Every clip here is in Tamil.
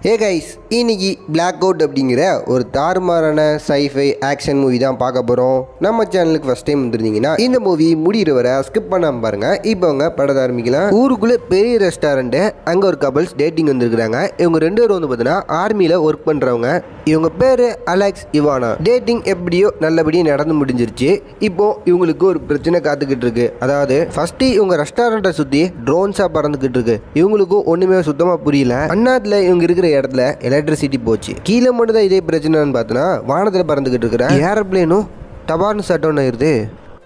ஏ கைஸ் இன்னைக்கு பிளாக் அவுட் அப்படிங்கிற ஒரு தாறுமாறான சைஃபை ஆக்ஷன் மூவி தான் பார்க்க போகிறோம் நம்ம சேனலுக்கு ஃபஸ்ட் டைம் வந்துருந்தீங்கன்னா இந்த மூவி முடிகிற வரை ஸ்கிப் பண்ணாமல் பாருங்க இப்போ அவங்க படத்தை ஆரம்பிக்கலாம் ஊருக்குள்ளே பெரிய ரெஸ்டாரண்ட்டு அங்கே ஒரு கபல்ஸ் டேட்டிங் வந்திருக்கிறாங்க இவங்க ரெண்டு பேரும் வந்து பார்த்தீங்கன்னா ஆர்மியில் ஒர்க் பண்ணுறவங்க இவங்க பேர் அலெக்ஸ் இவானா டேட்டிங் எப்படியோ நல்லபடியாக நடந்து முடிஞ்சிருச்சு இப்போ இவங்களுக்கு ஒரு பிரச்சனை காத்துக்கிட்டு இருக்கு அதாவது ஃபர்ஸ்ட் இவங்க ரெஸ்டாரண்ட்டை சுற்றி ட்ரோன்ஸாக பறந்துக்கிட்டு இருக்கு இவங்களுக்கும் ஒன்றுமே சுத்தமாக புரியல அண்ணாத்தில் இவங்க இருக்கிற இடத்துல எலக்ட்ரிசிட்டி போச்சு கீழே மட்டும் தான் இதே பிரச்சனைன்னு பார்த்தோன்னா வானத்தில் பறந்துக்கிட்டு இருக்கிற ஏரோப்ளேனும் டபார்னு சட்டோன்னு ஆயிருது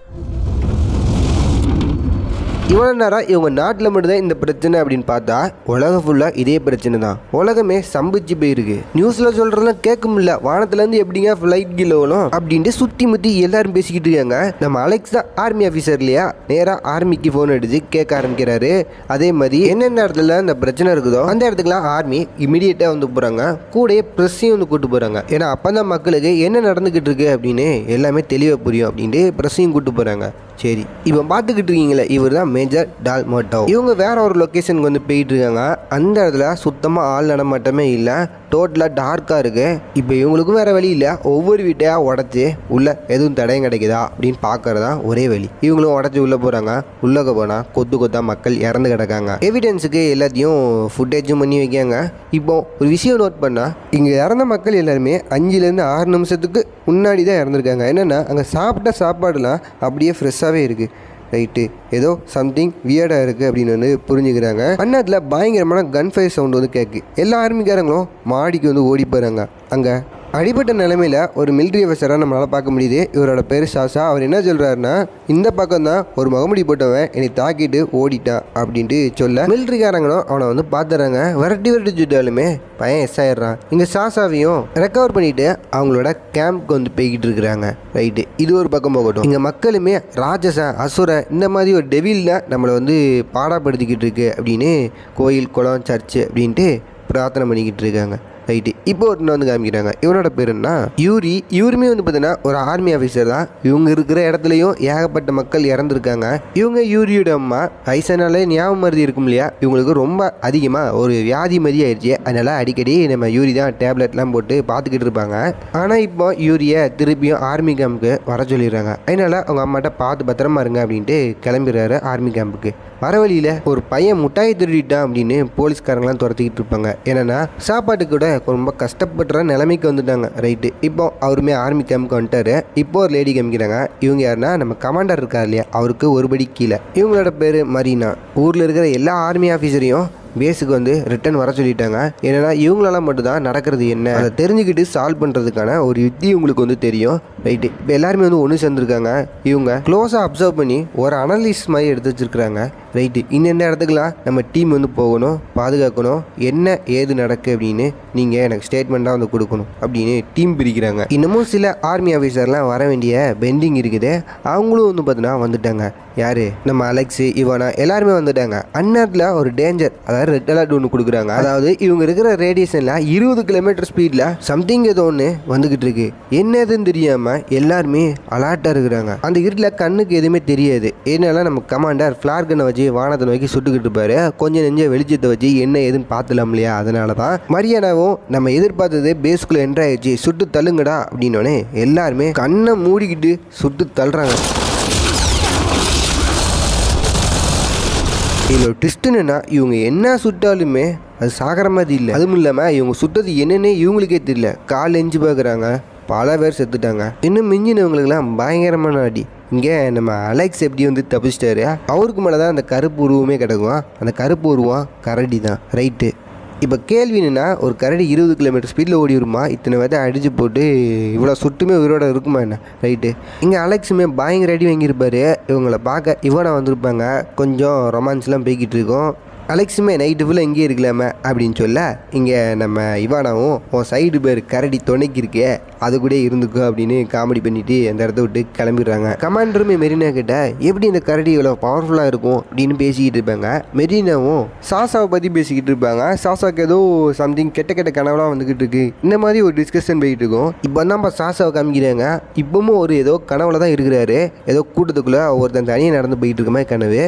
இவ்வளோ நேரம் இவங்க நாட்டில் மட்டும்தான் இந்த பிரச்சனை அப்படின்னு பார்த்தா உலகம் ஃபுல்லாக இதே பிரச்சனை தான் உலகமே சம்பிச்சு போயிருக்கு நியூஸில் சொல்கிறதெல்லாம் கேட்க முடியல வானத்துலேருந்து எப்படிங்க ஃப்ளைட் கீழே வரும் அப்படின்ட்டு சுற்றி முற்றி எல்லாரும் பேசிக்கிட்டு இருக்காங்க நம்ம அலெக்ஸ் தான் ஆர்மி ஆஃபீஸர் இல்லையா நேராக ஆர்மிக்கு ஃபோன் அடிச்சு கேட்க ஆரம்பிக்கிறாரு அதே மாதிரி என்னென்ன இடத்துல இந்த பிரச்சனை இருக்குதோ அந்த இடத்துக்குலாம் ஆர்மி இமீடியட்டாக வந்து போகிறாங்க கூடயே ப்ரெஸ்ஸையும் வந்து கூட்டு போகிறாங்க ஏன்னா அப்போ தான் மக்களுக்கு என்ன நடந்துக்கிட்டு இருக்கு அப்படின்னு எல்லாமே தெளிவாக புரியும் அப்படின்ட்டு ப்ரெஸ்ஸையும் கூட்டு போகிறாங்க சரி இப்போ பார்த்துக்கிட்டு இருக்கீங்களே இவர் தான் மேஜர் டால் மோட்டோ இவங்க வேற ஒரு லொக்கேஷனுக்கு வந்து போயிட்டு இருக்காங்க அந்த இடத்துல சுத்தமாக ஆள் நடமாட்டமே இல்லை டோட்டலாக டார்க்காக இருக்கு இப்போ இவங்களுக்கும் வேற வழி இல்லை ஒவ்வொரு வீட்டையாக உடச்சி உள்ள எதுவும் தடயம் கிடைக்குதா அப்படின்னு பார்க்கறதா ஒரே வழி இவங்களும் உடச்சி உள்ளே போகிறாங்க உள்ளே போனால் கொத்து கொத்தா மக்கள் இறந்து கிடக்காங்க எவிடன்ஸுக்கு எல்லாத்தையும் ஃபுட்டேஜும் பண்ணி வைக்காங்க இப்போ ஒரு விஷயம் நோட் பண்ணால் இங்கே இறந்த மக்கள் எல்லாருமே அஞ்சுலேருந்து ஆறு நிமிஷத்துக்கு முன்னாடி தான் இறந்துருக்காங்க என்னென்னா அங்கே சாப்பிட்ட சாப்பாடுலாம் அப்படியே ஃப்ரெஷ்ஷாகவே இருக்குது ரைட்டு ஏதோ சம்திங் வியர்டாக இருக்குது அப்படின்னு வந்து புரிஞ்சுக்கிறாங்க அண்ணாத்தில் பயங்கரமான கன் ஃபயர் சவுண்ட் வந்து கேட்கு எல்லா ஆர்மிக்காரங்களும் மாடிக்கு வந்து ஓடி போகிறாங்க அங்கே அடிபட்ட நிலைமையில் ஒரு மிலிட்ரி ஆஃபீஸராக நம்மளால் பார்க்க முடியுது இவரோட பேர் சாசா அவர் என்ன சொல்கிறாருன்னா இந்த பக்கம் தான் ஒரு முகமுடி போட்டவன் என்னை தாக்கிட்டு ஓடிட்டான் அப்படின்ட்டு சொல்ல மிலிட்ரிக்காரங்களும் அவனை வந்து பார்த்துறாங்க விரட்டி விரட்டி சுட்டாலுமே பையன் எஸ் ஆயிடுறான் இங்கே சாசாவையும் ரெக்கவர் பண்ணிட்டு அவங்களோட கேம்ப்க்கு வந்து போய்கிட்டு இருக்கிறாங்க ரைட்டு இது ஒரு பக்கம் போகட்டும் இங்கே மக்களுமே ராஜச அசுர இந்த மாதிரி ஒரு டெவிலில் நம்மளை வந்து பாடப்படுத்திக்கிட்டு இருக்கு அப்படின்னு கோயில் குளம் சர்ச்சு அப்படின்ட்டு பிரார்த்தனை பண்ணிக்கிட்டு இருக்காங்க ரைட்டு இப்போ ஒருத்தனை வந்து காமிக்கிறாங்க இவனோட பேர் என்ன யூரி இவருமே வந்து பார்த்தீங்கன்னா ஒரு ஆர்மி ஆஃபீஸர் தான் இவங்க இருக்கிற இடத்துலையும் ஏகப்பட்ட மக்கள் இறந்துருக்காங்க இவங்க யூரியோட அம்மா வயசானாலே ஞாபகம் மருதி இருக்கும் இல்லையா இவங்களுக்கு ரொம்ப அதிகமாக ஒரு வியாதி மாதிரி ஆயிடுச்சு அதனால அடிக்கடி நம்ம யூரி தான் டேப்லெட்லாம் போட்டு பார்த்துக்கிட்டு இருப்பாங்க ஆனால் இப்போ யூரியை திருப்பியும் ஆர்மி கேம்புக்கு வர சொல்லிடுறாங்க அதனால அவங்க அம்மாட்ட பார்த்து பத்திரமா இருங்க அப்படின்ட்டு கிளம்பிடுறாரு ஆர்மி கேம்புக்கு வர வழியில் ஒரு பையன் முட்டாயை திருடிட்டான் அப்படின்னு போலீஸ்காரங்களாம் துரத்திக்கிட்டு இருப்பாங்க என்னன்னா சாப்பாட்டுக்கு கூட ரொம்ப கஷ்டப்படுற நிலைமைக்கு வந்துட்டாங்க ரைட்டு இப்போ அவருமே ஆர்மி கேம்புக்கு வந்துட்டாரு இப்போ ஒரு லேடி காமிக்கிறாங்க இவங்க யாருன்னா நம்ம கமாண்டர் இருக்கார் இல்லையா அவருக்கு ஒருபடி கீழே இவங்களோட பேர் மரீனா ஊரில் இருக்கிற எல்லா ஆர்மி ஆஃபீஸரையும் பேஸுக்கு வந்து ரிட்டர்ன் வர சொல்லிட்டாங்க ஏன்னா இவங்களால மட்டும்தான் நடக்கிறது என்ன அதை தெரிஞ்சுக்கிட்டு சால்வ் பண்ணுறதுக்கான ஒரு யுக்தி உங்களுக்கு வந்து தெரியும் ரைட்டு இப்போ எல்லாருமே வந்து ஒன்று சேர்ந்துருக்காங்க இவங்க க்ளோஸாக அப்சர்வ் பண்ணி ஒரு அனலிஸ் மாதிரி எடுத்து வச்சிருக்கிறாங்க ரைட்டு இன்னென்ன இடத்துக்குலாம் நம்ம டீம் வந்து போகணும் பாதுகாக்கணும் என்ன ஏது நடக்கு அப்படின்னு நீங்கள் எனக்கு ஸ்டேட்மெண்ட்டாக வந்து கொடுக்கணும் அப்படின்னு டீம் பிரிக்கிறாங்க இன்னமும் சில ஆர்மி ஆஃபீஸர்லாம் வர வேண்டிய பெண்டிங் இருக்குது அவங்களும் வந்து பார்த்தீங்கன்னா வந்துட்டாங்க யார் நம்ம அலெக்ஸு இவனா எல்லாருமே வந்துட்டாங்க அந்நேரத்தில் ஒரு டேஞ்சர் அதாவது ரெட் அலர்ட் ஒன்று கொடுக்குறாங்க அதாவது இவங்க இருக்கிற ரேடியேஷனில் இருபது கிலோமீட்டர் ஸ்பீடில் சம்திங் ஏதோ ஒன்று வந்துக்கிட்டு இருக்கு என்ன எதுன்னு தெரியாமல் எல்லாருமே அலர்ட்டாக இருக்கிறாங்க அந்த இருட்டில் கண்ணுக்கு எதுவுமே தெரியாது ஏன்னால நம்ம கமாண்டர் ஃப்ளார் கண்ணை வச்சு வானத்தை நோக்கி சுட்டுக்கிட்டு இருப்பாரு கொஞ்சம் நெஞ்ச வெளிச்சத்தை வச்சு என்ன ஏதுன்னு பார்த்துலாம் இல்லையா அதனால தான் மரியானாவும் நம்ம எதிர்பார்த்தது பேஸ்குள்ளே என்ட்ரு ஆயிடுச்சு சுட்டு தள்ளுங்கடா அப்படின்னோடனே எல்லாருமே கண்ணை மூடிக்கிட்டு சுட்டு தள்ளுறாங்க இதில் ட்விஸ்ட் என்னன்னா இவங்க என்ன சுட்டாலுமே அது சாகிற மாதிரி இல்லை அதுவும் இல்லாமல் இவங்க சுட்டது என்னன்னே இவங்களுக்கே தெரியல கால் எஞ்சி பார்க்குறாங்க பல பேர் செத்துட்டாங்க இன்னும் மிஞ்சினவங்களுக்குலாம் பயங்கரமான அடி இங்கே நம்ம அலெக்ஸ் எப்படி வந்து தப்பிச்சிட்டாரு அவருக்கு மேலே தான் அந்த கருப்பு உருவமே கிடக்கும் அந்த கருப்பு உருவம் கரடி தான் ரைட்டு இப்போ கேள்வி என்னன்னா ஒரு கரடி இருபது கிலோமீட்டர் ஸ்பீடில் ஓடி வருமா இத்தனை விதை அடித்து போட்டு இவ்வளோ சுட்டுமே உயிரோட இருக்குமா என்ன ரைட்டு இங்கே அலெக்ஸுமே பயங்கர அடி வாங்கியிருப்பாரு இவங்களை பார்க்க இவனை வந்திருப்பாங்க கொஞ்சம் ரொமான்ஸ்லாம் போய்கிட்டு இருக்கோம் அலெக்ஸுமே நைட்டு ஃபுல்லாக இங்கேயே இருக்கலாமே அப்படின்னு சொல்ல இங்கே நம்ம இவானாவும் உன் சைடு பேர் கரடி துணைக்கு இருக்கே அது கூட இருந்துக்கோ அப்படின்னு காமெடி பண்ணிட்டு அந்த இடத்த விட்டு கிளம்பிடுறாங்க கமாண்டருமே மெரினா கிட்ட எப்படி இந்த கரடி இவ்வளோ பவர்ஃபுல்லாக இருக்கும் அப்படின்னு பேசிக்கிட்டு இருப்பாங்க மெரினாவும் சாசாவை பற்றி பேசிக்கிட்டு இருப்பாங்க சாசாவுக்கு ஏதோ சம்திங் கெட்ட கெட்ட கனவுலாம் வந்துக்கிட்டு இருக்கு இந்த மாதிரி ஒரு டிஸ்கஷன் போயிட்டு இருக்கும் இப்போ தான் நம்ம சாசாவை காமிக்கிறாங்க இப்பவும் ஒரு ஏதோ கனவுல தான் இருக்கிறாரு ஏதோ கூட்டத்துக்குள்ளே ஒருத்தன் தனியாக நடந்து போயிட்டு இருக்க மாதிரி கனவு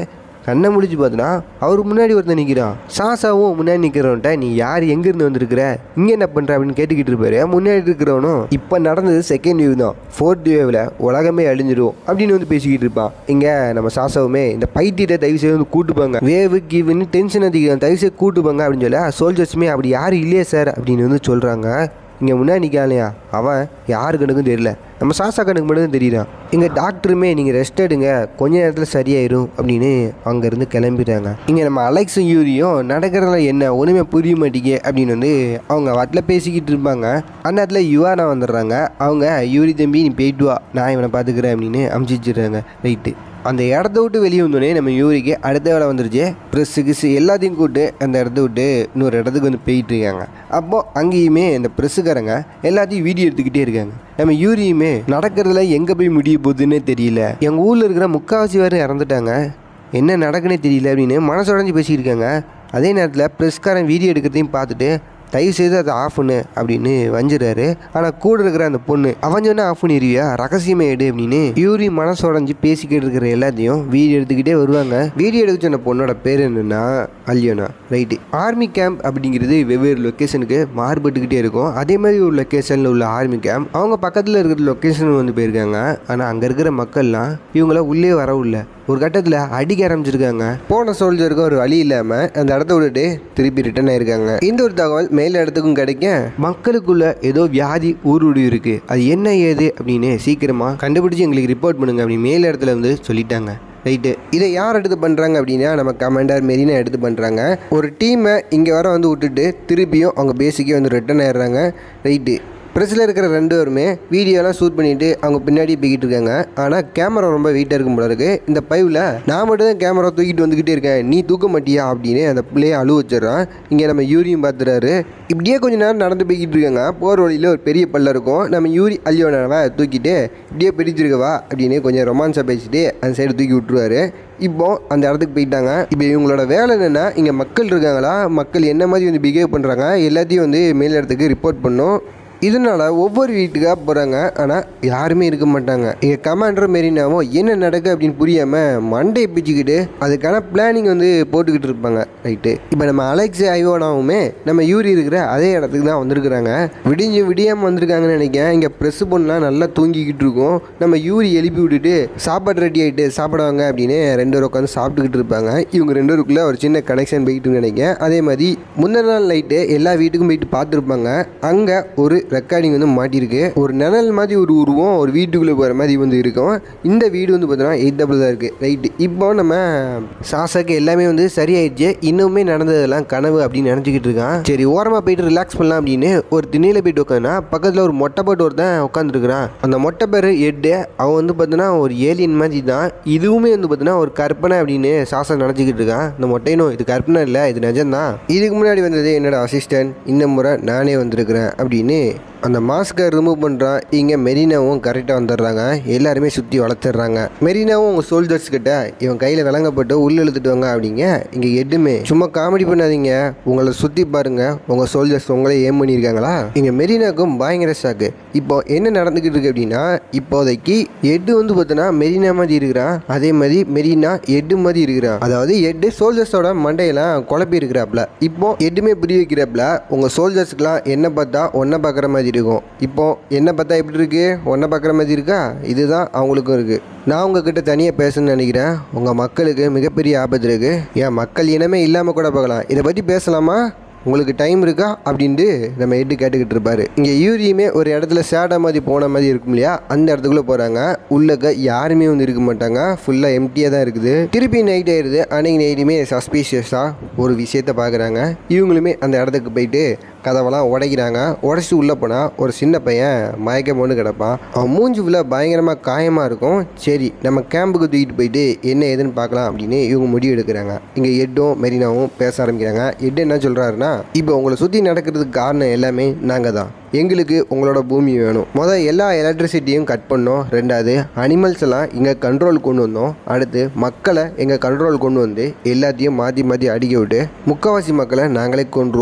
கண்ணை முடிச்சு பார்த்தனா அவர் முன்னாடி ஒருத்தன் நிற்கிறான் சாசாவும் முன்னாடி நிற்கிறவன்ட்ட நீ யார் எங்கேருந்து வந்திருக்கிற இங்கே என்ன பண்ணுற அப்படின்னு கேட்டுக்கிட்டு இருப்பாரு முன்னாடி இருக்கிறவனும் இப்போ நடந்தது செகண்ட் வேவ் தான் ஃபோர்த் வேவில் உலகமே அழிஞ்சிரும் அப்படின்னு வந்து பேசிக்கிட்டு இருப்பான் இங்கே நம்ம சாசாவுமே இந்த பைத்தியத்தை தயவு செய்து வந்து கூட்டுப்பாங்க வேவு கிவ்னு டென்ஷன் அதிகம் தயவு செய்து கூட்டுப்பாங்க அப்படின்னு சொல்ல சோல்ஜர்ஸுமே அப்படி யாரும் இல்லையே சார் அப்படின்னு வந்து சொல்கிறாங்க இங்கே முன்னாடி நிற்காலையா அவன் யாரு கணக்கும் தெரியல நம்ம சாசா கணக்கு மட்டும் தெரியுறான் இங்கே டாக்டருமே நீங்கள் ரெஸ்ட் எடுங்க கொஞ்ச நேரத்தில் சரியாயிரும் அப்படின்னு அங்கேருந்து கிளம்பிடுறாங்க இங்கே நம்ம அலெக்ஸும் யூரியும் நடக்கிறதுல என்ன ஒன்றுமே புரிய மாட்டேங்க அப்படின்னு வந்து அவங்க வாட்டில் பேசிக்கிட்டு இருப்பாங்க அந்த இடத்துல யுவானா வந்துடுறாங்க அவங்க யூரி தம்பி நீ போயிட்டு வா நான் இவனை பார்த்துக்கிறேன் அப்படின்னு அமுச்சு வச்சிடுறாங்க ரைட்டு அந்த இடத்த விட்டு வெளியே வந்தோடனே நம்ம யூரிக்கு அடுத்த வேலை வந்துருச்சு ப்ரெஸ்ஸு கிஸ்ஸு எல்லாத்தையும் கூப்பிட்டு அந்த இடத்த விட்டு இன்னொரு இடத்துக்கு வந்து போயிட்டு இருக்காங்க அப்போது அங்கேயுமே இந்த ப்ரெஸ்ஸுக்காரங்க எல்லாத்தையும் வீடியோ எடுத்துக்கிட்டே இருக்காங்க நம்ம யூரியுமே நடக்கிறதுல எங்கே போய் முடிய போகுதுன்னே தெரியல எங்கள் ஊரில் இருக்கிற முக்கால்வாசி வேறு இறந்துட்டாங்க என்ன நடக்குன்னே தெரியல அப்படின்னு மனசுடைஞ்சு பேசியிருக்காங்க அதே நேரத்தில் ப்ரெஸ்காரன் வீடியோ எடுக்கிறதையும் பார்த்துட்டு தயவு செய்து அதை ஆஃப் பண்ணு அப்படின்னு வஞ்சிடறாரு ஆனால் கூட இருக்கிற அந்த பொண்ணு அவன் சொன்னா ஆஃப் பண்ணிடுவியா ரகசியமே எடு அப்படின்னு யூரி மனசு உடஞ்சி பேசிக்கிட்டு இருக்கிற எல்லாத்தையும் வீடியோ எடுத்துக்கிட்டே வருவாங்க வீடியோ எடுக்க சொன்ன பொண்ணோட பேர் என்னன்னா அல்யோனா ரைட்டு ஆர்மி கேம்ப் அப்படிங்கிறது வெவ்வேறு லொக்கேஷனுக்கு மாறுபட்டுக்கிட்டே இருக்கும் அதே மாதிரி ஒரு லொக்கேஷனில் உள்ள ஆர்மி கேம்ப் அவங்க பக்கத்தில் இருக்கிற லொக்கேஷன் வந்து போயிருக்காங்க ஆனால் அங்கே இருக்கிற மக்கள்லாம் இவங்கள உள்ளே வரவில்லை ஒரு கட்டத்தில் அடிக்க ஆரம்பிச்சிருக்காங்க போன சோல்ஜருக்கு ஒரு வழி இல்லாமல் அந்த இடத்த விட்டுட்டு திருப்பி ரிட்டர்ன் ஆயிருக்காங்க இந்த ஒரு தகவல் மேல் இடத்துக்கும் கிடைக்க மக்களுக்குள்ள ஏதோ வியாதி ஊருடி இருக்கு அது என்ன ஏது அப்படின்னு சீக்கிரமாக கண்டுபிடிச்சு எங்களுக்கு ரிப்போர்ட் பண்ணுங்க அப்படின்னு மேல் இடத்துல வந்து சொல்லிட்டாங்க ரைட்டு இதை யார் எடுத்து பண்ணுறாங்க அப்படின்னா நம்ம கமாண்டர் மெரினா எடுத்து பண்ணுறாங்க ஒரு டீமை இங்கே வர வந்து விட்டுட்டு திருப்பியும் அவங்க பேசிக்கே வந்து ரிட்டர்ன் ஆயிடுறாங்க ரைட்டு ப்ரெஸ்ஸில் இருக்கிற ரெண்டு பேருமே வீடியோலாம் ஷூட் பண்ணிட்டு அவங்க பின்னாடி போய்கிட்டு இருக்காங்க ஆனால் கேமரா ரொம்ப வெயிட்டாக இருக்கும் போல இருக்கு இந்த பைவில் நான் மட்டும் தான் கேமரா தூக்கிட்டு வந்துக்கிட்டே இருக்கேன் நீ தூக்க மாட்டியா அப்படின்னு அந்த பிள்ளைய அழு வச்சிடறான் இங்கே நம்ம யூரியும் பார்த்துறாரு இப்படியே கொஞ்ச நேரம் நடந்து போய்கிட்டு இருக்காங்க போகிற வழியில் ஒரு பெரிய பல்ல இருக்கும் நம்ம யூரி அல்யோனாவை தூக்கிட்டு இப்படியே பிடிச்சிருக்கவா அப்படின்னு கொஞ்சம் ரொமான்ஸாக பேசிட்டு அந்த சைடு தூக்கி விட்டுருவாரு இப்போ அந்த இடத்துக்கு போயிட்டாங்க இப்போ இவங்களோட வேலை என்னென்னா இங்கே மக்கள் இருக்காங்களா மக்கள் என்ன மாதிரி வந்து பிஹேவ் பண்ணுறாங்க எல்லாத்தையும் வந்து மேல் இடத்துக்கு ரிப்போர்ட் பண்ணும் இதனால ஒவ்வொரு வீட்டுக்காக போகிறாங்க ஆனால் யாருமே இருக்க மாட்டாங்க இங்கே கமாண்டர் மெரினாவும் என்ன நடக்கு அப்படின்னு புரியாமல் மண்டையை பிச்சுக்கிட்டு அதுக்கான பிளானிங் வந்து போட்டுக்கிட்டு இருப்பாங்க ரைட்டு இப்போ நம்ம அலெக்ஸ் ஐவோனாவுமே நம்ம யூரி இருக்கிற அதே இடத்துக்கு தான் வந்திருக்கிறாங்க விடிஞ்சு விடியாமல் வந்திருக்காங்கன்னு நினைக்கிறேன் இங்கே ப்ரெஸ் பொண்ணுலாம் நல்லா தூங்கிக்கிட்டு இருக்கும் நம்ம யூரி எழுப்பி விட்டுட்டு சாப்பாடு ரெடி ஆகிட்டு சாப்பிடுவாங்க அப்படின்னு ரெண்டு பேரும் உட்காந்து சாப்பிட்டுக்கிட்டு இருப்பாங்க இவங்க ரெண்டு பேருக்குள்ள ஒரு சின்ன கனெக்ஷன் போயிட்டு நினைக்கிறேன் அதே மாதிரி முந்தின நாள் நைட்டு எல்லா வீட்டுக்கும் போயிட்டு பார்த்துருப்பாங்க அங்கே ஒரு ரெக்கார்டிங் வந்து மாட்டியிருக்கு ஒரு நிழல் மாதிரி ஒரு உருவம் ஒரு வீட்டுக்குள்ளே போகிற மாதிரி வந்து இருக்கும் இந்த வீடு வந்து பார்த்தோன்னா எயிட் டபுள் தான் இருக்குது ரைட்டு இப்போ நம்ம சாசாக்கு எல்லாமே வந்து சரியாயிடுச்சு இன்னுமே நடந்ததெல்லாம் கனவு அப்படின்னு நினச்சிக்கிட்டு இருக்கான் சரி ஓரமாக போயிட்டு ரிலாக்ஸ் பண்ணலாம் அப்படின்னு ஒரு திண்ணையில் போயிட்டு உட்காந்துனா பக்கத்தில் ஒரு மொட்டை போட்டு ஒருத்தன் உட்காந்துருக்குறான் அந்த மொட்டை பேர் எட்டு அவன் வந்து பார்த்தோன்னா ஒரு ஏலியன் மாதிரி தான் இதுவுமே வந்து பார்த்தோன்னா ஒரு கற்பனை அப்படின்னு சாசா நினச்சிக்கிட்டு இருக்கான் இந்த மொட்டையனும் இது கற்பனை இல்லை இது நிஜம்தான் இதுக்கு முன்னாடி வந்தது என்னோட அசிஸ்டன்ட் இந்த முறை நானே வந்திருக்கிறேன் அப்படின்னு அந்த மாஸ்கை ரிமூவ் பண்ணுறான் இங்கே மெரினாவும் கரெக்டாக வந்துடுறாங்க எல்லாருமே சுற்றி வளர்த்துடுறாங்க மெரினாவும் உங்கள் சோல்ஜர்ஸ் கிட்ட இவன் கையில் விளங்கப்பட்டு உள்ள இழுத்துட்டு வாங்க அப்படிங்க இங்கே எதுவுமே சும்மா காமெடி பண்ணாதீங்க உங்களை சுற்றி பாருங்க உங்கள் சோல்ஜர்ஸ் உங்களே ஏம் பண்ணியிருக்காங்களா இங்கே மெரினாக்கும் பயங்கர ஷாக்கு இப்போ என்ன நடந்துக்கிட்டு இருக்கு அப்படின்னா இப்போதைக்கு எட்டு வந்து பார்த்தோன்னா மெரினா மாதிரி இருக்கிறான் அதே மாதிரி மெரினா எட்டு மாதிரி இருக்கிறான் அதாவது எட்டு சோல்ஜர்ஸோட மண்டையெல்லாம் குழப்பி இருக்கிறாப்ல இப்போ எட்டுமே புரிய வைக்கிறாப்ல உங்கள் சோல்ஜர்ஸ்க்குலாம் என்ன பார்த்தா ஒன்றை பார்க்குற மாதிரி இருக்கும் இப்போ என்ன பார்த்தா எப்படி இருக்கு ஒன்றை பார்க்குற மாதிரி இருக்கா இதுதான் அவங்களுக்கும் இருக்குது நான் உங்ககிட்ட தனியாக பேசணும்னு நினைக்கிறேன் உங்கள் மக்களுக்கு மிகப்பெரிய ஆபத்து இருக்குது ஏன் மக்கள் இனமே இல்லாமல் கூட பார்க்கலாம் இதை பற்றி பேசலாமா உங்களுக்கு டைம் இருக்கா அப்படின்ட்டு நம்ம எட்டு கேட்டுக்கிட்டு இருப்பாரு இங்கே யூரியுமே ஒரு இடத்துல சேடா மாதிரி போன மாதிரி இருக்கும் இல்லையா அந்த இடத்துக்குள்ளே போகிறாங்க உள்ளக்க யாருமே வந்து இருக்க மாட்டாங்க ஃபுல்லாக எம்டியாக தான் இருக்குது திருப்பி நைட் ஆயிடுது அன்னைக்கு நைட்டுமே சஸ்பீஷியஸாக ஒரு விஷயத்த பார்க்குறாங்க இவங்களுமே அந்த இடத்துக்கு போயிட்டு கதவெல்லாம் உடைக்கிறாங்க உடச்சி உள்ளே போனால் ஒரு சின்ன பையன் மயக்கம் போட்டு கிடப்பான் அவன் மூஞ்சி ஃபுல்லாக பயங்கரமாக காயமாக இருக்கும் சரி நம்ம கேம்புக்கு தூக்கிட்டு போயிட்டு என்ன ஏதுன்னு பார்க்கலாம் அப்படின்னு இவங்க முடிவு எடுக்கிறாங்க இங்கே எட்டும் மெரினாவும் பேச ஆரம்பிக்கிறாங்க எட்டு என்ன சொல்கிறாருன்னா இப்போ உங்களை சுற்றி நடக்கிறதுக்கு காரணம் எல்லாமே நாங்கள் தான் எங்களுக்கு உங்களோட பூமி வேணும் மொதல் எல்லா எலக்ட்ரிசிட்டியும் கட் பண்ணோம் ரெண்டாவது அனிமல்ஸ் எல்லாம் இங்கே கண்ட்ரோல் கொண்டு வந்தோம் அடுத்து மக்களை எங்கள் கண்ட்ரோல் கொண்டு வந்து எல்லாத்தையும் மாற்றி மாற்றி அடிக்க விட்டு முக்கால்வாசி மக்களை நாங்களே கொண்டுருவோம்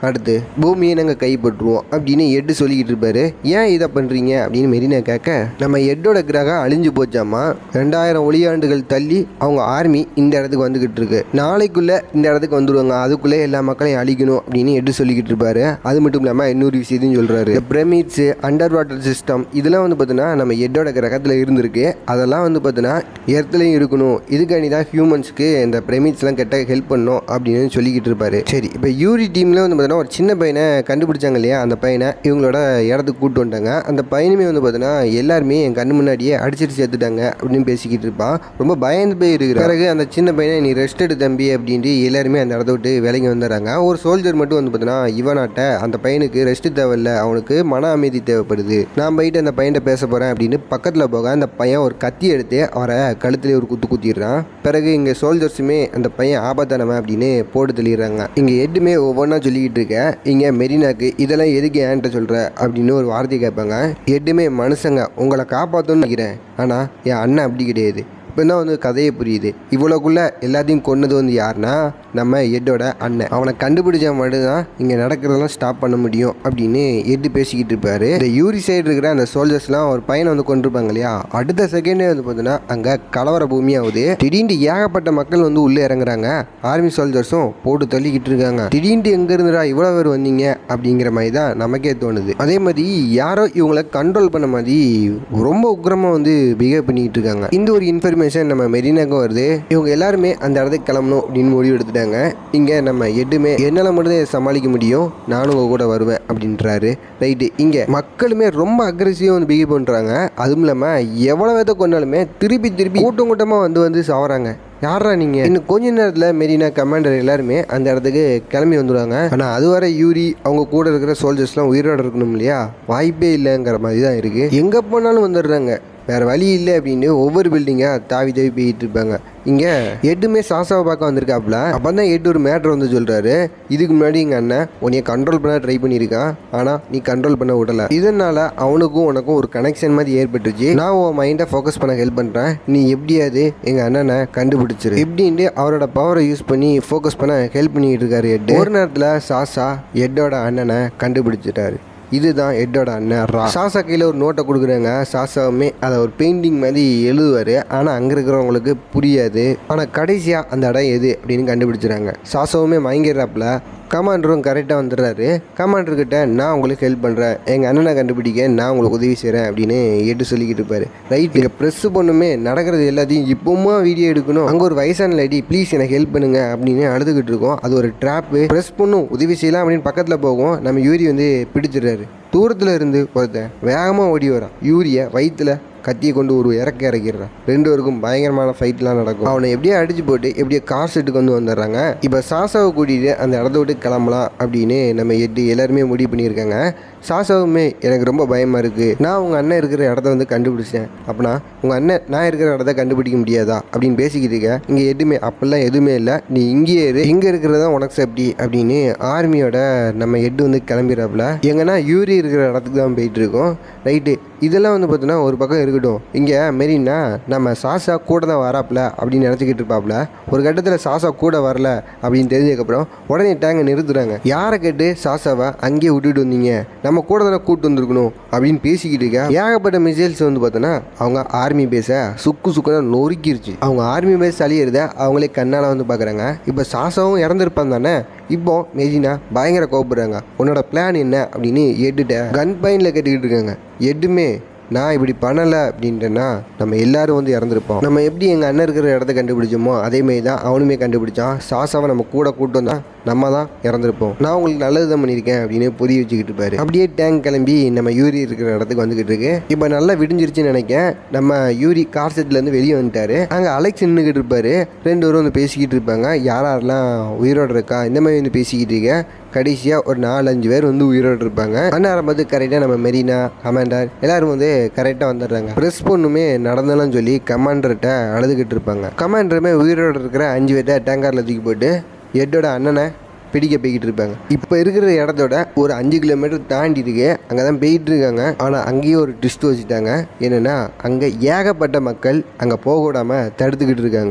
அடுத்து பூமியை நாங்கள் கைப்பற்றுவோம் அப்படின்னு எட்டு சொல்லிக்கிட்டு இருப்பாரு ஏன் இதை பண்ணுறீங்க அப்படின்னு மெரினா கேட்க நம்ம எட்டோட கிரகம் அழிஞ்சு போச்சாமா ரெண்டாயிரம் ஒளியாண்டுகள் தள்ளி அவங்க ஆர்மி இந்த இடத்துக்கு வந்துக்கிட்டு இருக்கு நாளைக்குள்ள இந்த இடத்துக்கு வந்துருவாங்க அதுக்குள்ளே எல்லா மக்களையும் அழிக்கணும் அப்படின்னு எட்டு சொல்லிக்கிட்டு இருப்பாரு அது மட்டும் இல்லாமல் இன்னொரு விஷயத்தையும் சொல்கிறாரு பிரமிட்ஸு அண்டர் வாட்டர் சிஸ்டம் இதெல்லாம் வந்து பார்த்தீங்கன்னா நம்ம எட்டோட கிரகத்தில் இருந்திருக்கு அதெல்லாம் வந்து பார்த்தீங்கன்னா எர்த்துலையும் இருக்கணும் இதுக்காண்டி தான் ஹியூமன்ஸ்க்கு இந்த பிரமிட்ஸ்லாம் கெட்ட ஹெல்ப் பண்ணணும் அப்படின்னு சொல்லிக்கிட்டு இருப்பாரு சரி இப்போ யூரி டீமில் வந்து பார்த்தீங்கன்னா ஒரு சின்ன பையனை கண்டுபிடிச்சாங்க இல்லையா அந்த பையனை இவங்களோட இடத்துக்கு கூப்பிட்டு வந்துட்டாங்க அந்த பையனுமே வந்து பார்த்தீங்கன்னா எல்லாருமே என் கண்ணு முன்னாடியே அடிச்சிட்டு சேர்த்துட்டாங்க அப்படின்னு பேசிக்கிட்டு இருப்பான் ரொம்ப பயந்து போய் இருக்கிற பிறகு அந்த சின்ன பையனை நீ ரெஸ்ட் எடு தம்பி அப்படின்ட்டு எல்லாருமே அந்த இடத்த விட்டு விலகி வந்துடுறாங்க ஒரு சோல்ஜர் மட்டும் வந்து பார்த்தீங்கன்னா இவனாட்ட அந்த பையனுக்கு ரெஸ்ட் தேவையில்ல அவனுக்கு மன அமைதி தேவைப்படுது நான் போயிட்டு அந்த பையன்கிட்ட பேச போகிறேன் அப்படின்னு பக்கத்தில் போக அந்த பையன் ஒரு கத்தி எடுத்து அவரை கழுத்துலேயே ஒரு குத்து குத்திடுறான் பிறகு இங்கே சோல்ஜர்ஸுமே அந்த பையன் ஆபத்தானவன் அப்படின்னு போட்டு தெளிடுறாங்க இங்கே எட்டுமே ஒவ்வொன்றா சொல்லிக்கிட்டு இருக்க இங்கே மெரினாக்கு இதெல்லாம் எதுக்கு ஏன்ட்ட சொல்கிற அப்படின்னு ஒரு வார்த்தை கேட்பாங்க எட்டுமே மனுஷங்க உங்களை காப்பாற்றணும்னு நினைக்கிறேன் ஆனால் என் அண்ணன் அப்படி கிடையாது இப்போ தான் வந்து கதையே புரியுது இவ்வளோக்குள்ள எல்லாத்தையும் கொன்னது வந்து யாருன்னா நம்ம எட்டோட அண்ணன் அவனை கண்டுபிடிச்சா மட்டும்தான் இங்கே நடக்கிறதெல்லாம் ஸ்டாப் பண்ண முடியும் அப்படின்னு எட்டு பேசிக்கிட்டு இருப்பாரு இந்த யூரி சைடு இருக்கிற அந்த சோல்ஜர்ஸ்லாம் ஒரு பையனை வந்து கொண்டிருப்பாங்க இல்லையா அடுத்த செகண்டே வந்து பார்த்தீங்கன்னா அங்கே கலவர பூமியாகுது திடீர்னு ஏகப்பட்ட மக்கள் வந்து உள்ளே இறங்குறாங்க ஆர்மி சோல்ஜர்ஸும் போட்டு தள்ளிக்கிட்டு இருக்காங்க திடீர்னு எங்க இருந்துடா இவ்வளோ பேர் வந்தீங்க அப்படிங்கிற மாதிரி தான் நமக்கே தோணுது அதே மாதிரி யாரோ இவங்களை கண்ட்ரோல் பண்ண மாதிரி ரொம்ப உக்கிரமாக வந்து பிஹேவ் பண்ணிக்கிட்டு இருக்காங்க இந்த ஒரு இன்ஃபர்மேஷன் நம்ம மெரினாக்கும் வருது இவங்க எல்லாருமே அந்த இடத்துக்கு கிளம்பணும் அப்படின்னு முடிவு எடுத்துட்டாங்க இங்கே நம்ம எட்டுமே என்னால் மட்டும் தான் சமாளிக்க முடியும் நானும் உங்க கூட வருவேன் அப்படின்றாரு ரைட்டு இங்கே மக்களுமே ரொம்ப அக்ரெசிவாக வந்து பிஹேவ் பண்ணுறாங்க அதுவும் இல்லாமல் எவ்வளோ பேத்த கொண்டாலுமே திருப்பி திருப்பி கூட்டம் கூட்டமாக வந்து வந்து சாவறாங்க யாரா நீங்க இன்னும் கொஞ்ச நேரத்தில் மெரினா கமாண்டர் எல்லாருமே அந்த இடத்துக்கு கிளம்பி வந்துடுவாங்க ஆனால் அதுவரை யூரி அவங்க கூட இருக்கிற சோல்ஜர்ஸ்லாம் உயிரோட இருக்கணும் இல்லையா வாய்ப்பே இல்லைங்கிற மாதிரி தான் இருக்கு எங்கே போனாலும் வந்துடுறாங்க வேற வழி இல்லை அப்படின்னு ஒவ்வொரு பில்டிங்காக தாவி தாவி போயிட்டு இருப்பாங்க இங்கே எட்டுமே சாசாவை பார்க்க வந்திருக்காப்புல அப்போ தான் எட்டு ஒரு மேட்ரு வந்து சொல்கிறாரு இதுக்கு முன்னாடி எங்கள் அண்ணன் உன்னைய கண்ட்ரோல் பண்ண ட்ரை பண்ணியிருக்கான் ஆனால் நீ கண்ட்ரோல் பண்ண விடல இதனால் அவனுக்கும் உனக்கும் ஒரு கனெக்ஷன் மாதிரி ஏற்பட்டுச்சு நான் உன் மைண்டை ஃபோக்கஸ் பண்ண ஹெல்ப் பண்ணுறேன் நீ எப்படியாவது எங்கள் அண்ணனை கண்டுபிடிச்சிரு எப்படின்ட்டு அவரோட பவரை யூஸ் பண்ணி ஃபோக்கஸ் பண்ண ஹெல்ப் பண்ணிக்கிட்டு இருக்காரு எட்டு ஒரு நேரத்தில் சாசா எட்டோட அண்ணனை கண்டுபிடிச்சிட்டாரு இதுதான் எட்டோட அண்ணன் ரா சாசா கையில் ஒரு நோட்டை கொடுக்குறாங்க சாசாவுமே அதை ஒரு பெயிண்டிங் மாதிரி எழுதுவார் ஆனால் அங்கே இருக்கிறவங்களுக்கு புரியாது ஆனால் கடைசியாக அந்த இடம் எது அப்படின்னு கண்டுபிடிச்சிறாங்க சாசாவுமே மயங்கிடுறாப்புல கமாண்டரும் கரெக்டாக வந்துடுறாரு கமாண்டர்கிட்ட நான் உங்களுக்கு ஹெல்ப் பண்ணுறேன் எங்கள் அண்ணனை கண்டுபிடிக்க நான் உங்களுக்கு உதவி செய்கிறேன் அப்படின்னு எட்டு சொல்லிக்கிட்டு இருப்பாரு ரைட் இங்கே ப்ரெஸ் பொண்ணுமே நடக்கிறது எல்லாத்தையும் இப்போமா வீடியோ எடுக்கணும் அங்கே ஒரு வயசான லேடி ப்ளீஸ் எனக்கு ஹெல்ப் பண்ணுங்க அப்படின்னு அழுதுகிட்டு இருக்கோம் அது ஒரு ட்ராப்பு ப்ரெஸ் பொண்ணும் உதவி செய்யலாம் அப்படின்னு பக்கத்தில் போகும் நம்ம யூரி வந்து பிடிச்சிடுறாரு தூரத்தில் இருந்து ஒருத்தன் வேகமாக ஓடி வரான் யூரியை வயிற்றுல கத்தியை கொண்டு ஒரு இறக்க இறக்கிடுறான் ரெண்டு பேருக்கும் பயங்கரமான ஃபைட்லாம் நடக்கும் அவனை எப்படியோ அடிச்சு போட்டு எப்படியோ கார் செட்டுக்கு வந்து வந்துடுறாங்க இப்போ சாசாவை கூட்டிகிட்டு அந்த இடத்த விட்டு கிளம்பலாம் அப்படின்னு நம்ம எட்டு எல்லாருமே முடிவு பண்ணியிருக்காங்க சாசாவுமே எனக்கு ரொம்ப பயமாக இருக்குது நான் உங்கள் அண்ணன் இருக்கிற இடத்த வந்து கண்டுபிடிச்சேன் அப்படின்னா உங்கள் அண்ணன் நான் இருக்கிற இடத்த கண்டுபிடிக்க முடியாதா அப்படின்னு பேசிக்கிட்டு இருக்கேன் இங்கே எதுவுமே அப்பெல்லாம் எதுவுமே இல்லை நீ இங்கேயே இரு இங்கே இருக்கிறதா உனக்கு சேஃப்டி அப்படின்னு ஆர்மியோட நம்ம எட்டு வந்து கிளம்பிடுறாப்புல எங்கன்னா யூரி இருக்கிற இடத்துக்கு தான் போயிட்டு இருக்கோம் ரைட்டு இதெல்லாம் வந்து பார்த்தீங்கன்னா ஒரு பக்கம் இருக்கட்டும் இங்கே மெரினா நம்ம சாசா கூட தான் வராப்புல அப்படின்னு நினச்சிக்கிட்டு இருப்பாப்புல ஒரு கட்டத்தில் சாசா கூட வரல அப்படின்னு தெரிஞ்சதுக்கப்புறம் உடனே டேங்கை நிறுத்துறாங்க யாரை கேட்டு சாசாவை அங்கேயே விட்டுட்டு வந்தீங்க நம்ம கூட தானே கூட்டு வந்திருக்கணும் அப்படின்னு பேசிக்கிட்டு இருக்க ஏகப்பட்ட மிசைல்ஸ் வந்து பார்த்தோன்னா அவங்க ஆர்மி பேஸை சுக்கு சுக்குன்னு நொறுக்கிருச்சு அவங்க ஆர்மி பேஸ் அழியிறத அவங்களே கண்ணால் வந்து பார்க்குறாங்க இப்போ சாசாவும் இறந்துருப்பான் தானே இப்போ மெரினா பயங்கர கோபப்படுறாங்க உன்னோட பிளான் என்ன அப்படின்னு எட்டுட்ட கன் பைனில் கேட்டுக்கிட்டு இருக்காங்க எட்டுமே நான் இப்படி பண்ணலை அப்படின்ட்டேன்னா நம்ம எல்லாரும் வந்து இறந்துருப்போம் நம்ம எப்படி எங்கள் அண்ணன் இருக்கிற இடத்த கண்டுபிடிச்சோமோ அதேமாரி தான் அவனுமே கண்டுபிடிச்சான் சாசாவை நம்ம கூட கூட்டு வந்தா நம்ம தான் இறந்துருப்போம் நான் உங்களுக்கு நல்லது தான் பண்ணியிருக்கேன் அப்படின்னு புரிய வச்சுக்கிட்டு இருப்பாரு அப்படியே டேங்க் கிளம்பி நம்ம யூரி இருக்கிற இடத்துக்கு வந்துக்கிட்டு இருக்கு இப்போ நல்லா விடிஞ்சிருச்சுன்னு நினைக்கேன் நம்ம யூரி கார் செட்லேருந்து வெளியே வந்துட்டாரு அங்கே அலெக்ஸ் நின்றுக்கிட்டு இருப்பாரு ரெண்டு பேரும் வந்து பேசிக்கிட்டு இருப்பாங்க யார் யாரெல்லாம் உயிரோட இருக்கா இந்த மாதிரி வந்து பேசிக்கிட்டு இருக்கேன் கடைசியாக ஒரு நாலஞ்சு பேர் வந்து உயிரோடு இருப்பாங்க அந்நேரம் பார்த்து கரெக்டாக நம்ம மெரினா கமாண்டர் எல்லாரும் வந்து கரெக்டாக வந்துடுறாங்க ப்ரெஸ் பொண்ணுமே நடந்தாலும் சொல்லி கமாண்டர்கிட்ட அழுதுகிட்டு இருப்பாங்க கமாண்டருமே உயிரோடு இருக்கிற அஞ்சு பேர்ட்ட டேங்கரில் தூக்கி போட்டு எட்டோட அண்ணனை பிடிக்க போய்கிட்டு இருப்பாங்க இப்போ இருக்கிற இடத்தோட ஒரு அஞ்சு கிலோமீட்டர் தாண்டி இருக்கு அங்கே தான் போயிட்டு இருக்காங்க ஆனால் அங்கேயும் ஒரு ட்விஸ்ட் வச்சுட்டாங்க என்னென்னா அங்கே ஏகப்பட்ட மக்கள் அங்கே போக விடாமல் தடுத்துக்கிட்டு இருக்காங்க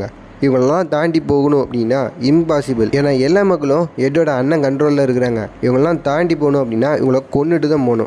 இவங்களெல்லாம் தாண்டி போகணும் அப்படின்னா இம்பாசிபிள் ஏன்னா எல்லா மக்களும் எட்டோட அண்ணன் கண்ட்ரோலில் இருக்கிறாங்க இவங்கெல்லாம் தாண்டி போகணும் அப்படின்னா இவங்கள கொண்டுட்டு தான் போகணும்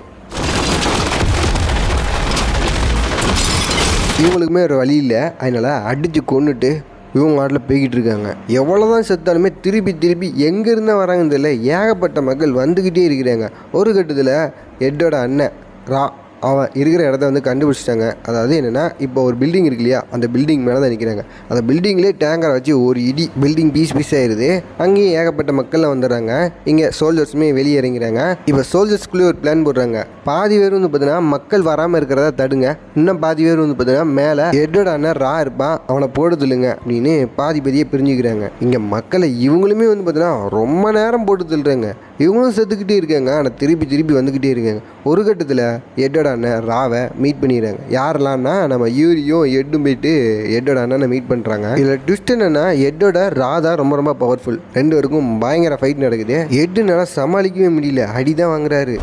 இவங்களுக்குமே ஒரு வழி இல்லை அதனால் அடித்து கொண்டுட்டு இவங்க நாட்டில் போய்கிட்டு இருக்காங்க எவ்வளோ தான் செத்தாலுமே திருப்பி திருப்பி எங்கேருந்து வராங்கன்னு தெரியல ஏகப்பட்ட மக்கள் வந்துக்கிட்டே இருக்கிறாங்க ஒரு கட்டத்தில் எட்டோட அண்ணன் ரா அவன் இருக்கிற இடத்த வந்து கண்டுபிடிச்சிட்டாங்க அதாவது என்னென்னா இப்போ ஒரு பில்டிங் இருக்கு இல்லையா அந்த பில்டிங் மேலே தான் நிற்கிறாங்க அந்த பில்டிங்லேயே டேங்கரை வச்சு ஒரு இடி பில்டிங் பீஸ் பீஸ் ஆயிடுது அங்கேயும் ஏகப்பட்ட மக்கள்லாம் வந்துடுறாங்க இங்கே சோல்ஜர்ஸுமே வெளியே இறங்கிறாங்க இப்போ சோல்ஜர்ஸ்குள்ளேயே ஒரு பிளான் போடுறாங்க பாதி பேர் வந்து பார்த்தீங்கன்னா மக்கள் வராமல் இருக்கிறத தடுங்க இன்னும் பாதி பேர் வந்து பார்த்தீங்கன்னா மேலே எட்டோட அண்ணன் ரா இருப்பான் அவனை போட சொல்லுங்க அப்படின்னு பாதி பதியே பிரிஞ்சுக்கிறாங்க இங்கே மக்களை இவங்களுமே வந்து பார்த்தீங்கன்னா ரொம்ப நேரம் போட்டு தள்ளுறாங்க இவங்களும் செத்துக்கிட்டே இருக்காங்க ஆனால் திருப்பி திருப்பி வந்துக்கிட்டே இருக்காங்க ஒரு கட்டத்தில் எட்டோட அண்ணன் ராவை மீட் பண்ணிடுறாங்க யாரெல்லாம்னா நம்ம யூரியும் எட்டும் போயிட்டு எட்டோட அண்ணனை மீட் பண்ணுறாங்க இதில் ட்விஸ்ட் என்னன்னா எட்டோட ரா தான் ரொம்ப ரொம்ப பவர்ஃபுல் ரெண்டு பேருக்கும் பயங்கர ஃபைட் நடக்குது எட்டுனால சமாளிக்கவே முடியல அடி தான் வாங்குறாரு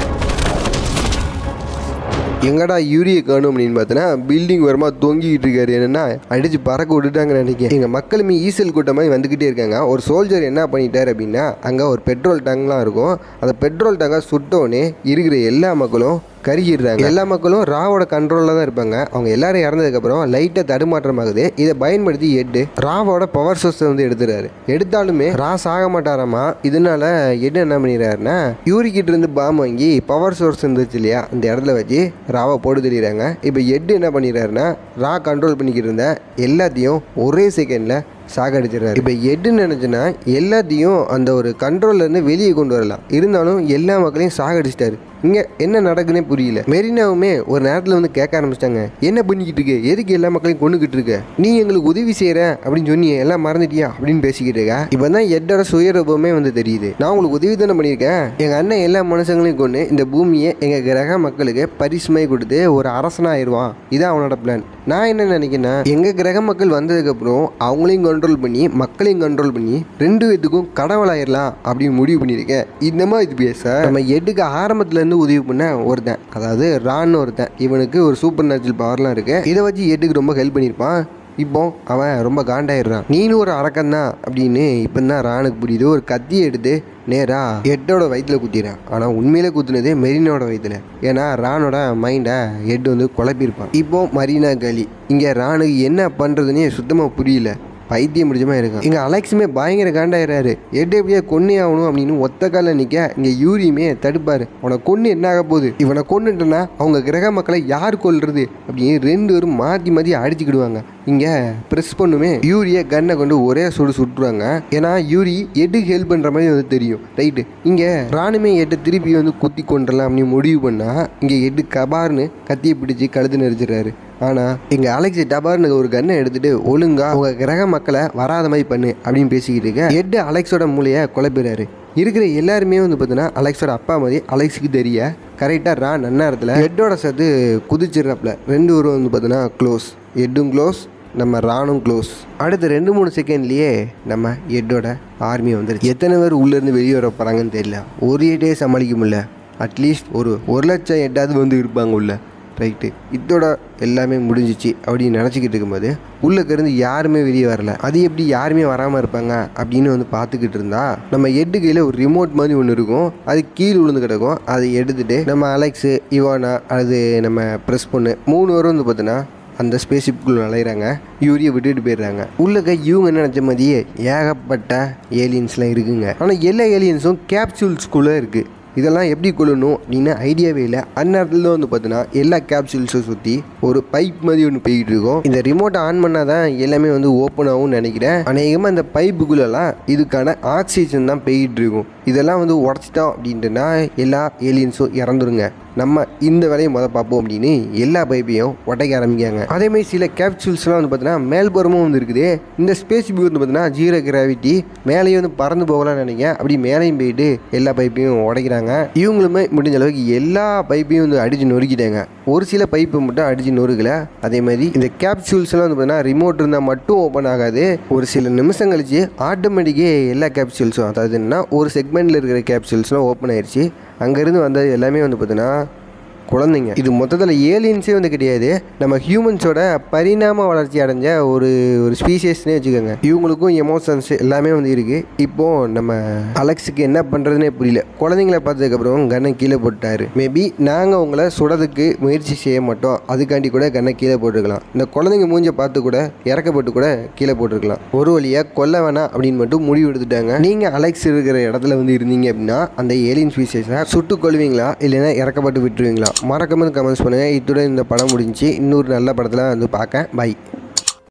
எங்கடா யூரிய காணும் அப்படின்னு பார்த்தோன்னா பில்டிங் வரமா தொங்கிட்டு இருக்காரு என்னன்னா அடிச்சு பறக்க விட்டுட்டாங்க நினைக்கிறேன் எங்க மக்களுமே ஈசல் கூட்டம் மாதிரி வந்துக்கிட்டே இருக்காங்க ஒரு சோல்ஜர் என்ன பண்ணிட்டாரு அப்படின்னா அங்கே ஒரு பெட்ரோல் டேங்க்லாம் இருக்கும் அந்த பெட்ரோல் டேங்கை சுட்டோன்னே இருக்கிற எல்லா மக்களும் கருகிடுறாங்க எல்லா மக்களும் ராவோட கண்ட்ரோலில் தான் இருப்பாங்க அவங்க எல்லாரும் இறந்ததுக்கப்புறம் லைட்டாக தடுமாற்றமாகுது இதை பயன்படுத்தி எட்டு ராவோட பவர் சோர்ஸை வந்து எடுத்துறாரு எடுத்தாலுமே ரா சாக மாட்டாராமா இதனால எட்டு என்ன பண்ணிடுறாருன்னா யூரிக்கிட்ட இருந்து பாம் வாங்கி பவர் சோர்ஸ் இருந்துச்சு இல்லையா அந்த இடத்துல வச்சு ராவை போட்டு தெரியுறாங்க இப்போ எட்டு என்ன பண்ணிடுறாருன்னா ரா கண்ட்ரோல் பண்ணிக்கிட்டு இருந்த எல்லாத்தையும் ஒரே செகண்டில் சாகடிச்சிடுறாரு இப்போ எட்டு நினச்சுன்னா எல்லாத்தையும் அந்த ஒரு கண்ட்ரோல்ல இருந்து வெளியே கொண்டு வரலாம் இருந்தாலும் எல்லா மக்களையும் சாகடிச்சிட்டாரு இங்கே என்ன நடக்குன்னே புரியல மெரினாவுமே ஒரு நேரத்தில் வந்து கேட்க ஆரம்பிச்சிட்டாங்க என்ன பண்ணிக்கிட்டு இருக்கு எதுக்கு எல்லா மக்களையும் கொண்டுக்கிட்டு இருக்க நீ எங்களுக்கு உதவி செய்கிற அப்படின்னு சொன்னியே எல்லாம் மறந்துட்டியா அப்படின்னு பேசிக்கிட்டு இருக்க இப்போ தான் எட்டோட சுயரூபமே வந்து தெரியுது நான் உங்களுக்கு உதவி தானே பண்ணியிருக்கேன் எங்கள் அண்ணன் எல்லா மனுஷங்களையும் கொண்டு இந்த பூமியை எங்கள் கிரக மக்களுக்கு பரிசுமை கொடுத்து ஒரு அரசனாயிருவான் இதான் அவனோட பிளான் நான் என்ன நினைக்கிறேன்னா எங்கள் கிரக மக்கள் வந்ததுக்கப்புறம் அவங்களையும் கண்ட்ரோல் பண்ணி மக்களையும் கண்ட்ரோல் பண்ணி ரெண்டு பேத்துக்கும் கடவுளாயிரலாம் அப்படின்னு முடிவு பண்ணியிருக்கேன் இந்த மாதிரி இது பேச நம்ம எட்டுக்கு ஆரம்பத்துல இருந்து உதவி பண்ண ஒருத்தன் அதாவது ரான்னு ஒருத்தன் இவனுக்கு ஒரு சூப்பர் நேச்சுரல் பவர்லாம் இருக்கு இதை வச்சு எட்டுக்கு ரொம்ப ஹெல்ப் பண்ணியிருப்பான் இப்போ அவன் ரொம்ப காண்டாயிடுறான் நீனும் ஒரு அரக்கன் தான் அப்படின்னு இப்போ தான் ராணுக்கு புரியுது ஒரு கத்தியை எடுத்து நேராக எட்டோட வயிற்றுல குத்திடுறான் ஆனால் உண்மையிலே குத்துனது மெரினாவோட வயிற்றுல ஏன்னா ராணோட மைண்டை எட்டு வந்து குழப்பியிருப்பான் இப்போ மரீனா களி இங்கே ராணுக்கு என்ன பண்ணுறதுன்னே சுத்தமாக புரியல பைத்தியம் முடிச்சமா இருக்கான் இங்கே அலெக்ஸுமே பயங்கர காண்டாயிராரு எட்டு எப்படியா கொன்னே ஆகணும் அப்படின்னு ஒத்த காலில் நிற்க இங்கே யூரியுமே தடுப்பாரு உன கொன்று என்ன ஆக போகுது இவனை கொண்டுட்டனா அவங்க கிரக மக்களை யார் கொல்றது அப்படின்னு ரெண்டு பேரும் மாற்றி மாற்றி அடிச்சுக்கிடுவாங்க இங்கே ப்ரெஸ் பண்ணுமே யூரியை கன்னை கொண்டு ஒரே சுடு சுட்டுருவாங்க ஏன்னா யூரி எட்டுக்கு ஹெல்ப் பண்ணுற மாதிரி வந்து தெரியும் ரைட்டு இங்கே ராணுமே எட்டை திருப்பி வந்து குத்தி கொண்டுடலாம் அப்படின்னு முடிவு பண்ணால் இங்கே எட்டு கபார்னு கத்தியை பிடிச்சி கழுத்து நெரிச்சிடுறாரு ஆனால் எங்கள் அலெக்ஸ் டபார்னு ஒரு கன்னை எடுத்துட்டு ஒழுங்கா உங்க கிரக மக்களை வராத மாதிரி பண்ணு அப்படின்னு பேசிக்கிட்டு இருக்க எட்டு அலெக்ஸோட மூளையை குழப்பிடுறாரு இருக்கிற எல்லாருமே வந்து பார்த்தீங்கன்னா அலெக்ஸோட அப்பா மாதிரி அலெக்ஸுக்கு தெரிய கரெக்டாக ரா நன்னாரத்தில் ஹெட்டோட சேர்த்து குதிச்சிடுறாப்புல ரெண்டு பேரும் வந்து பார்த்தீங்கன்னா க்ளோஸ் ஹெட்டும் க்ளோஸ் நம்ம ராணும் க்ளோஸ் அடுத்த ரெண்டு மூணு செகண்ட்லேயே நம்ம ஹெட்டோட ஆர்மி வந்துருச்சு எத்தனை பேர் உள்ளேருந்து வெளியே வர போகிறாங்கன்னு தெரியல ஒரு ஹெட்டே சமாளிக்க முடியல அட்லீஸ்ட் ஒரு ஒரு லட்சம் ஹெட்டாவது வந்து இருப்பாங்க உள்ள ரைட்டு இதோட எல்லாமே முடிஞ்சிச்சு அப்படின்னு நினச்சிக்கிட்டு இருக்கும்போது உள்ளக்க இருந்து யாருமே வெளியே வரல அது எப்படி யாருமே வராமல் இருப்பாங்க அப்படின்னு வந்து பார்த்துக்கிட்டு இருந்தா நம்ம எட்டு கையில் ஒரு ரிமோட் மாதிரி ஒன்று இருக்கும் அது கீழே விழுந்து கிடக்கும் அதை எடுத்துட்டு நம்ம அலெக்ஸு இவானா அது நம்ம ப்ரெஸ் பண்ணு மூணு பேரும் வந்து பார்த்தீங்கன்னா அந்த ஸ்பேஸ்ஷிப்புக்குள்ள நுழையிறாங்க யூரியை விட்டுட்டு போயிடுறாங்க உள்ளக்க இவங்க நினச்ச மாதிரியே ஏகப்பட்ட ஏலியன்ஸ்லாம் இருக்குங்க ஆனால் எல்லா ஏலியன்ஸும் கேப்சூல்ஸ்குள்ளே இருக்குது இதெல்லாம் எப்படி கொள்ளணும் அப்படின்னு ஐடியாவே இல்லை அந்நேரத்தில் வந்து பார்த்தீங்கன்னா எல்லா கேப்சூல்ஸும் சுற்றி ஒரு பைப் மாதிரி ஒன்று போய்கிட்டு இருக்கும் இந்த ரிமோட்டை ஆன் பண்ணால் தான் எல்லாமே வந்து ஓப்பன் ஆகும்னு நினைக்கிறேன் அநேகமாக இந்த பைப்புக்குள்ளெல்லாம் இதுக்கான ஆக்சிஜன் தான் போய்கிட்டு இருக்கும் இதெல்லாம் வந்து உடச்சிட்டோம் அப்படின்ட்டுனா எல்லா ஏலியன்ஸும் இறந்துருங்க நம்ம இந்த வேலையை முத பார்ப்போம் அப்படின்னு எல்லா பைப்பையும் உடைக்க ஆரம்பிக்காங்க அதேமாதிரி சில கேப்சூல்ஸ்லாம் வந்து பார்த்தீங்கன்னா மேல்புறமும் வந்து இருக்குது இந்த ஸ்பேஸ் வந்து பார்த்தீங்கன்னா ஜீரோ கிராவிட்டி மேலேயும் வந்து பறந்து போகலாம்னு நினைக்கிறேன் அப்படி மேலேயும் போயிட்டு எல்லா பைப்பையும் உடைக்கிறாங்க இவங்களுமே முடிஞ்ச அளவுக்கு எல்லா பைப்பையும் வந்து அடித்து நொறுக்கிட்டாங்க ஒரு சில பைப்பு மட்டும் அடித்து நொறுக்கல அதே மாதிரி இந்த கேப்சூல்ஸ்லாம் வந்து பார்த்தீங்கன்னா ரிமோட் இருந்தால் மட்டும் ஓப்பன் ஆகாது ஒரு சில நிமிஷம் கழிச்சு ஆட்டோமேட்டிக்கே எல்லா கேப்சூல்ஸும் அதாவது என்னன்னா ஒரு செக்மெண்ட்டில் இருக்கிற கேப்சூல்ஸ்லாம் ஓப்பன் ஆயிடுச்சு அங்கேருந்து வந்தது எல்லாமே வந்து பார்த்தீங்கன்னா குழந்தைங்க இது மொத்தத்தில் ஏலியன்ஸே வந்து கிடையாது நம்ம ஹியூமன்ஸோட பரிணாம வளர்ச்சி அடைஞ்ச ஒரு ஒரு ஸ்பீசியஸ்னே வச்சுக்கோங்க இவங்களுக்கும் எமோஷன்ஸ் எல்லாமே வந்து இருக்குது இப்போது நம்ம அலெக்ஸுக்கு என்ன பண்ணுறதுனே புரியல குழந்தைங்கள பார்த்ததுக்கப்புறம் கண்ணை கீழே போட்டாரு மேபி நாங்கள் உங்களை சுடதுக்கு முயற்சி செய்ய மாட்டோம் அதுக்காண்டி கூட கண்ணை கீழே போட்டுருக்கலாம் இந்த குழந்தைங்க மூஞ்ச பார்த்து கூட இறக்கப்பட்டு கூட கீழே போட்டிருக்கலாம் ஒரு வழியாக கொல்ல வேணாம் அப்படின்னு மட்டும் முடிவு எடுத்துட்டாங்க நீங்கள் அலெக்ஸ் இருக்கிற இடத்துல வந்து இருந்தீங்க அப்படின்னா அந்த ஏலியன் ஸ்பீசியஸை சுட்டு கொள்வீங்களா இல்லைன்னா இறக்கப்பட்டு விட்டுருவீங்களா மறக்காம கமெண்ட்ஸ் பண்ணுங்கள் இத்துடன் இந்த படம் முடிஞ்சு இன்னொரு நல்ல படத்தில் வந்து பார்க்க பை